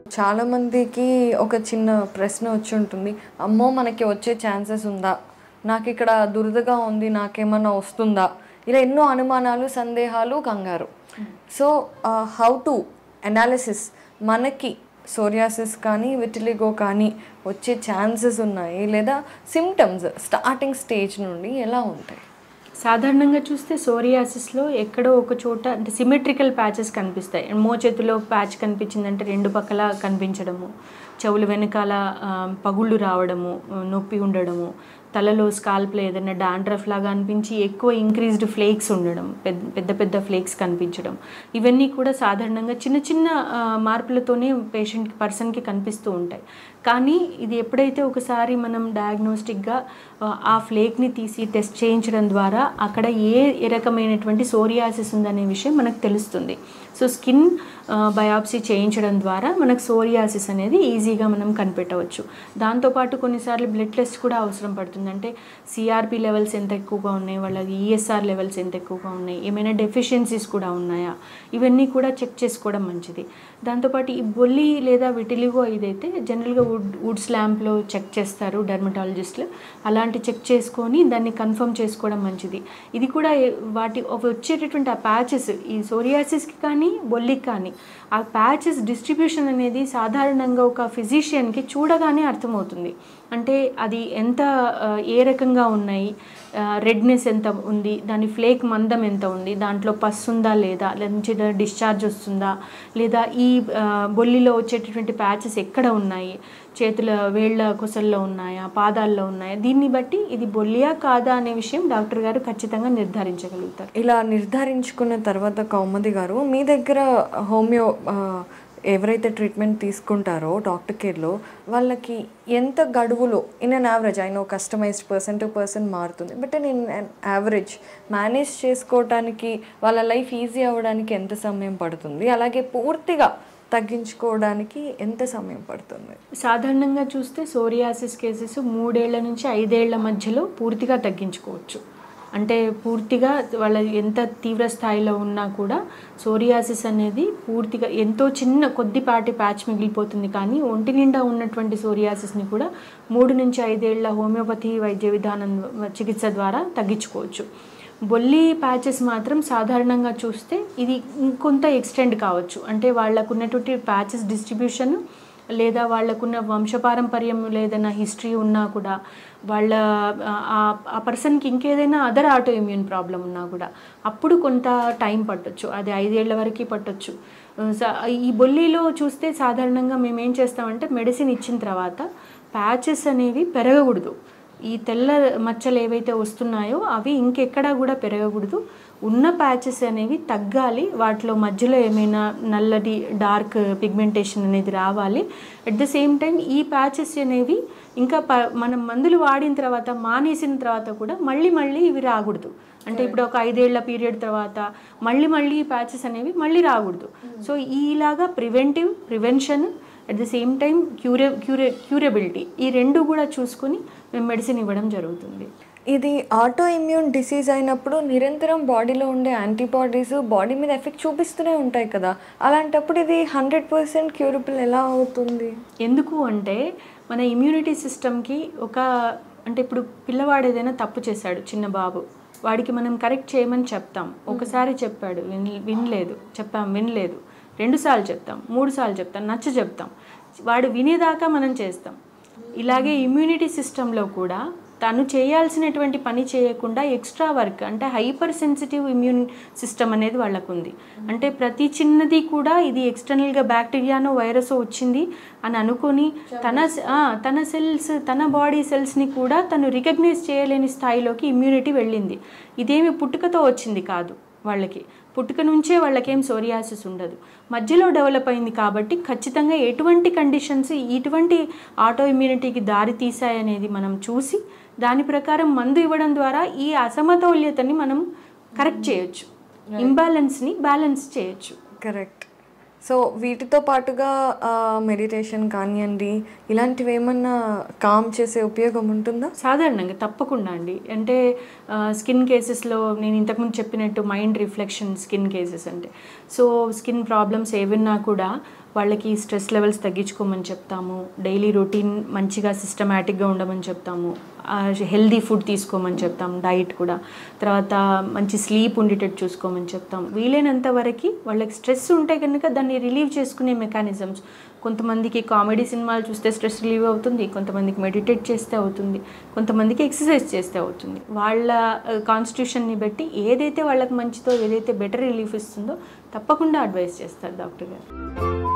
చాలా మందికి ఒక చిన్న ప్రశ్న వచ్చి ఉంటుంది అమ్మో మనకి వచ్చే ఛాన్సెస్ ఉందా నాకు ఇక్కడ దురదగా ఉంది నాకేమన్నా వస్తుందా ఇలా ఎన్నో అనుమానాలు సందేహాలు కంగారు సో హౌ టు అనాలిసిస్ మనకి సోరియాసిస్ కానీ విటిలిగో కానీ వచ్చే ఛాన్సెస్ ఉన్నాయి లేదా సిమ్టమ్స్ స్టార్టింగ్ స్టేజ్ నుండి ఎలా ఉంటాయి సాధారణంగా చూస్తే సోరియాసిస్లో ఎక్కడో ఒక చోట అంటే సిమెట్రికల్ ప్యాచెస్ కనిపిస్తాయి మోచేతిలో ప్యాచ్ కనిపించిందంటే రెండు పక్కల కనిపించడము చెవుల వెనకాల ఆ, పగుళ్ళు రావడము ఆ, నొప్పి ఉండడము తలలో స్కాల్ప్లో ఏదైనా డాండ్రఫ్ లాగా అనిపించి ఎక్కువ ఇంక్రీజ్డ్ ఫ్లేక్స్ ఉండడం పెద్ద పెద్ద పెద్ద ఫ్లేక్స్ కనిపించడం ఇవన్నీ కూడా సాధారణంగా చిన్న చిన్న ఆ, మార్పులతోనే పేషెంట్కి పర్సన్కి కనిపిస్తూ ఉంటాయి కానీ ఇది ఎప్పుడైతే ఒకసారి మనం డయాగ్నోస్టిక్గా ఆ ఫ్లేక్ని తీసి టెస్ట్ చేయించడం ద్వారా అక్కడ ఏ ఏ రకమైనటువంటి సోరియాసిస్ ఉందనే విషయం మనకు తెలుస్తుంది సో స్కిన్ బయాప్సీ చేయించడం ద్వారా మనకు సోరియాసిస్ అనేది ఈజీగా మనం కనిపెట్టవచ్చు దాంతోపాటు కొన్నిసార్లు బ్లడ్ టెస్ట్ కూడా అవసరం పడుతుంది అంటే సిఆర్పి లెవెల్స్ ఎంత ఎక్కువగా ఉన్నాయి వాళ్ళకి ఈఎస్ఆర్ లెవెల్స్ ఎంత ఎక్కువగా ఉన్నాయి ఏమైనా డెఫిషియన్సీస్ కూడా ఉన్నాయా ఇవన్నీ కూడా చెక్ చేసుకోవడం మంచిది దాంతోపాటు ఈ బొల్లి లేదా విటిలిగో ఇదైతే జనరల్గా వుడ్ వుడ్స్ ల్యాంప్లో చెక్ చేస్తారు డెర్మటాలజిస్టులు అలాంటి చెక్ చేసుకొని దాన్ని కన్ఫర్మ్ చేసుకోవడం మంచిది ఇది కూడా ఏ- వాటి అవి వచ్చేటటువంటి ఆ ప్యాచెస్ ఈ సోరియాసిస్కి కానీ బొల్లికి కానీ ఆ ప్యాచెస్ డిస్ట్రిబ్యూషన్ అనేది సాధారణంగా ఒక ఫిజిషియన్కి చూడగానే అర్థమవుతుంది అంటే అది ఎంత ఆ, ఏ రకంగా ఉన్నాయి రెడ్నెస్ ఎంత ఉంది దాని ఫ్లేక్ మందం ఎంత ఉంది దాంట్లో పస్ ఉందా లేదా నుంచి డిశ్చార్జ్ వస్తుందా లేదా ఈ ఆ, బొల్లిలో వచ్చేటటువంటి ప్యాచెస్ ఎక్కడ ఉన్నాయి చేతుల వేళ్ళ కొసల్లో ఉన్నాయా పాదాల్లో ఉన్నాయా దీన్ని బట్టి ఇది బొల్లియా కాదా అనే విషయం డాక్టర్ గారు ఖచ్చితంగా నిర్ధారించగలుగుతారు ఇలా నిర్ధారించుకున్న తర్వాత కౌముది గారు మీ దగ్గర హోమియో ఆ, ఎవరైతే ట్రీట్మెంట్ తీసుకుంటారో డాక్టర్ కేర్లో వాళ్ళకి ఎంత గడువులో ఇన్ అన్ యావరేజ్ అయినా కస్టమైజ్డ్ పర్సన్ టు పర్సన్ మారుతుంది but in an average manage చేసుకోవడానికి వాళ్ళ లైఫ్ ఈజీ అవ్వడానికి ఎంత సమయం పడుతుంది అలాగే పూర్తిగా తగ్గించుకోవడానికి ఎంత సమయం పడుతుంది సాధారణంగా చూస్తే సోరియాసిస్ కేసెస్ మూడేళ్ల నుంచి ఐదేళ్ల మధ్యలో పూర్తిగా తగ్గించుకోవచ్చు అంటే పూర్తిగా వాళ్ళ ఎంత తీవ్ర స్థాయిలో ఉన్నా కూడా సోరియాసిస్ అనేది పూర్తిగా ఎంతో చిన్న కొద్దిపాటి ప్యాచ్ మిగిలిపోతుంది కానీ ఒంటి నిండా ఉన్నటువంటి సోరియాసిస్ని కూడా మూడు నుంచి ఐదేళ్ల హోమియోపతి వైద్య విధానం చికిత్స ద్వారా తగ్గించుకోవచ్చు బొల్లి ప్యాచెస్ మాత్రం సాధారణంగా చూస్తే ఇది ఇంకొంత ఎక్స్టెండ్ కావచ్చు అంటే వాళ్ళకు ఉన్నటువంటి ప్యాచెస్ డిస్ట్రిబ్యూషన్ లేదా వాళ్ళకున్న వంశపారంపర్యం లేదన్నా హిస్టరీ ఉన్నా కూడా వాళ్ళ ఆ- ఆ పర్సన్కి ఇంకేదైనా అదర్ ఆటో ఇమ్యూన్ ప్రాబ్లం ఉన్నా కూడా అప్పుడు కొంత టైం పట్టొచ్చు అది ఐదేళ్ల వరకు పట్టొచ్చు స- ఈ బొల్లిలో చూస్తే సాధారణంగా మేము ఏం చేస్తామంటే మెడిసిన్ ఇచ్చిన తర్వాత ప్యాచెస్ అనేవి పెరగకూడదు ఈ తెల్ల మచ్చలు ఏవైతే వస్తున్నాయో అవి ఇంకెక్కడా కూడా పెరగకూడదు ఉన్న ప్యాచెస్ అనేవి తగ్గాలి వాటిలో మధ్యలో ఏమైనా నల్లటి డార్క్ పిగ్మెంటేషన్ అనేది రావాలి అట్ ద సేమ్ టైం ఈ ప్యాచెస్ అనేవి ఇంకా ప మనం మందులు వాడిన తర్వాత మానేసిన తర్వాత కూడా మళ్ళీ మళ్ళీ ఇవి రాకూడదు అంటే ఇప్పుడు ఒక ఐదేళ్ల పీరియడ్ తర్వాత మళ్ళీ మళ్ళీ ఈ ప్యాచెస్ అనేవి మళ్ళీ రాకూడదు సో ఈలాగా preventive prevention at the same time cure cure curability ఈ రెండు కూడా చూసుకొని మేము మెడిసిన్ ఇవ్వడం జరుగుతుంది ఇది ఆటో ఇమ్యూన్ డిసీజ్ అయినప్పుడు నిరంతరం బాడీలో ఉండే యాంటీబాడీస్ బాడీ మీద ఎఫెక్ట్ చూపిస్తూనే ఉంటాయి కదా అలాంటప్పుడు ఇది హండ్రెడ్ పర్సెంట్ క్యూరబుల్ ఎలా అవుతుంది ఎందుకు అంటే మన ఇమ్యూనిటీ సిస్టమ్కి ఒక అంటే ఇప్పుడు పిల్లవాడు ఏదైనా తప్పు చేశాడు చిన్న బాబు వాడికి మనం కరెక్ట్ చేయమని చెప్తాం ఒకసారి చెప్పాడు విన్ వినలేదు చెప్పాం వినలేదు రెండుసార్లు చెప్తాం మూడు సార్లు చెప్తాం నచ్చ చెప్తాం వాడు వినేదాకా మనం చేస్తాం ఇలాగే ఇమ్యూనిటీ సిస్టంలో కూడా తను చేయాల్సినటువంటి పని చేయకుండా ఎక్స్ట్రా వర్క్ అంటే హైపర్ సెన్సిటివ్ ఇమ్యూన్ సిస్టమ్ అనేది వాళ్ళకు ఉంది అంటే ప్రతి చిన్నది కూడా ఇది ఎక్స్టర్నల్గా బ్యాక్టీరియానో వైరసో వచ్చింది అని అనుకొని తన ఆ, తన సెల్స్ తన బాడీ సెల్స్ని కూడా తను రికగ్నైజ్ చేయలేని స్థాయిలోకి ఇమ్యూనిటీ వెళ్ళింది ఇదేమి పుట్టుకతో వచ్చింది కాదు వాళ్ళకి పుట్టుక నుంచే వాళ్ళకేం సోరియాసిస్ ఉండదు మధ్యలో డెవలప్ అయింది కాబట్టి ఖచ్చితంగా ఎటువంటి కండిషన్స్ ఇటువంటి ఆటో ఇమ్యూనిటీకి దారి తీసాయనేది మనం చూసి దాని ప్రకారం మందు ఇవ్వడం ద్వారా ఈ అసమతౌల్యతని మనం కరెక్ట్ చేయొచ్చు ఇంబ్యాలెన్స్ని బ్యాలెన్స్ చేయొచ్చు కరెక్ట్ సో వీటితో పాటుగా మెడిటేషన్ కానివ్వండి ఇలాంటివి ఏమన్నా కామ్ చేసే ఉపయోగం ఉంటుందా సాధారణంగా తప్పకుండా అండి అంటే స్కిన్ కేసెస్లో నేను ఇంతకుముందు చెప్పినట్టు మైండ్ రిఫ్లెక్షన్ స్కిన్ కేసెస్ అంటే సో స్కిన్ ప్రాబ్లమ్స్ ఏవన్నా కూడా వాళ్ళకి స్ట్రెస్ లెవెల్స్ తగ్గించుకోమని చెప్తాము డైలీ రొటీన్ మంచిగా సిస్టమేటిక్గా ఉండమని చెప్తాము హెల్దీ ఫుడ్ తీసుకోమని చెప్తాం డైట్ కూడా తర్వాత మంచి స్లీప్ ఉండేటట్టు చూసుకోమని చెప్తాం వీలైనంత వరకు వాళ్ళకి స్ట్రెస్ ఉంటే కనుక దాన్ని రిలీవ్ చేసుకునే మెకానిజమ్స్ కొంతమందికి కామెడీ సినిమాలు చూస్తే స్ట్రెస్ రిలీవ్ అవుతుంది కొంతమందికి మెడిటేట్ చేస్తే అవుతుంది కొంతమందికి ఎక్సర్సైజ్ చేస్తే అవుతుంది వాళ్ళ కాన్స్టిట్యూషన్ని బట్టి ఏదైతే వాళ్ళకి మంచిదో ఏదైతే బెటర్ రిలీఫ్ ఇస్తుందో తప్పకుండా అడ్వైస్ చేస్తారు డాక్టర్ గారు